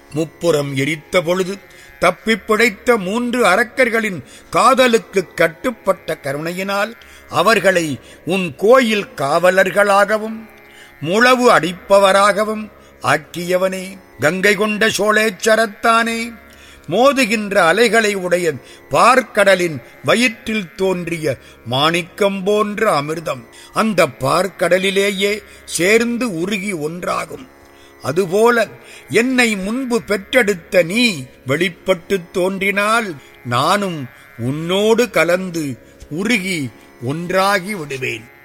முப்புறம் எரித்த பொழுது தப்பிப் பிழைத்த மூன்று அரக்கர்களின் காதலுக்கு கட்டுப்பட்ட கருணையினால் அவர்களை உன் கோயில் காவலர்களாகவும் முழவு அடிப்பவராகவும் ஆக்கியவனே கங்கை கொண்ட சோழேச்சரத்தானே மோதுகின்ற அலைகளை உடைய பார்க்கடலின் வயிற்றில் தோன்றிய மாணிக்கம் போன்ற அமிர்தம் அந்த பார்க்கடலிலேயே சேர்ந்து உருகி ஒன்றாகும் அதுபோல என்னை முன்பு பெற்றெடுத்த நீ வெளிப்பட்டுத் தோன்றினால் நானும் உன்னோடு கலந்து உருகி ஒன்றாகி விடுவேன்